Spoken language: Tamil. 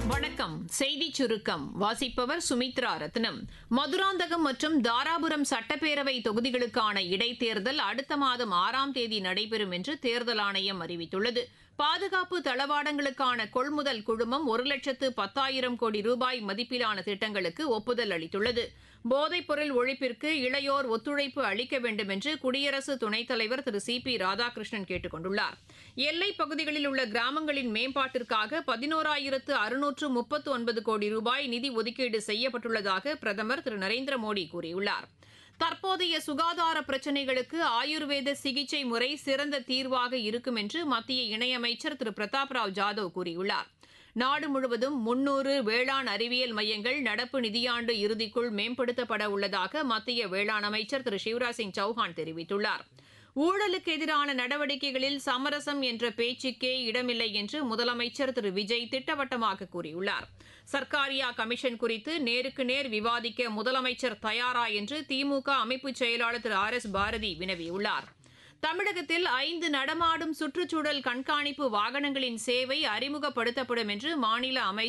வணக்கம் செய்தி சுருக்கம் வாசிப்பவர் சுமித்ரா ரத்னம் மதுராந்தகம் மற்றும் தாராபுரம் சட்டப்பேரவை தொகுதிகளுக்கான இடைத்தேர்தல் அடுத்த மாதம் ஆறாம் தேதி நடைபெறும் என்று தேர்தல் ஆணையம் அறிவித்துள்ளது பாதுகாப்பு தளவாடங்களுக்கான கொள்முதல் குழுமம் ஒரு லட்சத்து பத்தாயிரம் கோடி ரூபாய் மதிப்பிலான திட்டங்களுக்கு ஒப்புதல் அளித்துள்ளது போதைப்பொருள் ஒழிப்பிற்கு இளையோர் ஒத்துழைப்பு அளிக்க வேண்டும் என்று குடியரசு துணைத் தலைவர் திரு சி பி ராதாகிருஷ்ணன் கேட்டுக் கொண்டுள்ளார் எல்லைப் பகுதிகளில் உள்ள கிராமங்களின் மேம்பாட்டிற்காக பதினோராயிரத்து அறுநூற்று முப்பத்து ஒன்பது கோடி ரூபாய் நிதி ஒதுக்கீடு செய்யப்பட்டுள்ளதாக பிரதமர் திரு நரேந்திர மோடி கூறியுள்ளார் தற்போதைய சுகாதார பிரச்சினைகளுக்கு ஆயுர்வேத சிகிச்சை முறை சிறந்த தீர்வாக இருக்கும் என்று மத்திய இணையமைச்சர் திரு பிரதாப் ராவ் ஜாதவ் கூறியுள்ளார் நாடு முழுவதும் முன்னூறு வேளாண் அறிவியல் மையங்கள் நடப்பு நிதியாண்டு இறுதிக்குள் மேம்படுத்தப்பட உள்ளதாக மத்திய வேளாண் அமைச்சர் திரு சிவராஜ் சிங் சௌஹான் தெரிவித்துள்ளார் ஊழலுக்கு எதிரான நடவடிக்கைகளில் சமரசம் என்ற பேச்சுக்கே இடமில்லை என்று முதலமைச்சர் திரு விஜய் திட்டவட்டமாக கூறியுள்ளார் சர்க்காரியா கமிஷன் குறித்து நேருக்கு நேர் விவாதிக்க முதலமைச்சர் தயாரா என்று திமுக அமைப்பு செயலாளர் திரு ஆர் எஸ் பாரதி வினவியுள்ளார் தமிழகத்தில் ஐந்து நடமாடும் சுற்றுச்சூழல் கண்காணிப்பு வாகனங்களின் சேவை அறிமுகப்படுத்தப்படும் என்று மாநில அமைச்சர்